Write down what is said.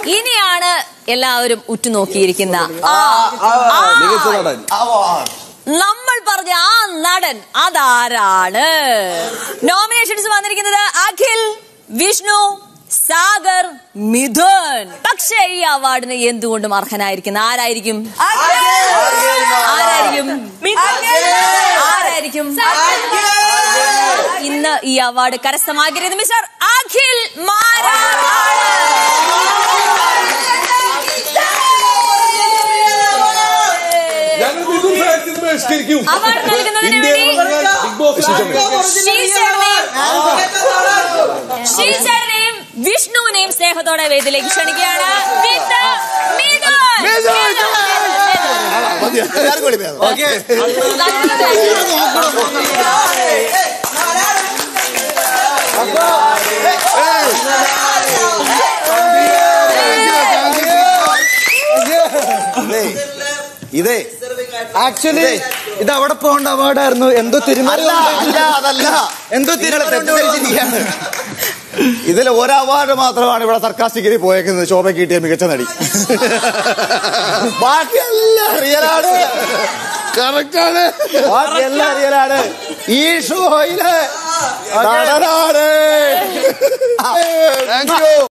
ഇനിയാണ് എല്ലാവരും ഉറ്റുനോക്കിയിരിക്കുന്ന ആ മികച്ച നടൻ നമ്മൾ പറഞ്ഞ ആ നടൻ അതാരാണ് നോമിനേഷൻസ് വന്നിരിക്കുന്നത് അഖിൽ വിഷ്ണു സാഗർ മിഥുൻ പക്ഷേ ഈ അവാർഡിന് എന്തുകൊണ്ടും അർഹനായിരിക്കുന്ന ആരായിരിക്കും ആരായിരിക്കും ആരായിരിക്കും ഇന്ന് ഈ അവാർഡ് കരസ്ഥമാക്കിയത് മിസ്റ്റർ അഖിൽ മാരാറാണ് ഞങ്ങൾ മിഥുൻ ഫാൻസിന് ബഹിഷ്കരിക്കും അവാർഡ് നൽകുന്നതിന് ഇന്ത്യയിൽ വേണ്ടി ബിഗ് ബോസ് ശ്രീചരനെയും വിഷ്ണുവിനെയും സ്നേഹത്തോടെ വേദിയിലേക്ക് ക്ഷണിക്കുകയാണ് വിത്ത് മിഥുൻ. ഇതേ ആക്ച്വലി ഇത് അവിടെ പോകേണ്ട അവാർഡായിരുന്നു എന്തോ തിരുമല അല്ല അതല്ല എന്തോ നിങ്ങൾ തിരുമല തെറ്റിദ്ധരിച്ചിരിക്കുകയാണ് ഇതിൽ ഒരു അവാർഡ് മാത്രമാണ് ഇവിടെ സർക്കാസ്റ്റിക്കലി പോയേക്കുന്നത് ശോഭയ്ക്ക് കിട്ടിയ മികച്ച നടി ബാക്കിയെല്ലാം റിയലാണ് കറക്റ്റാണ് ബാക്കിയെല്ലാം റിയലാണ് ഈ ഷോയില് നടനാണ് താങ്ക് യു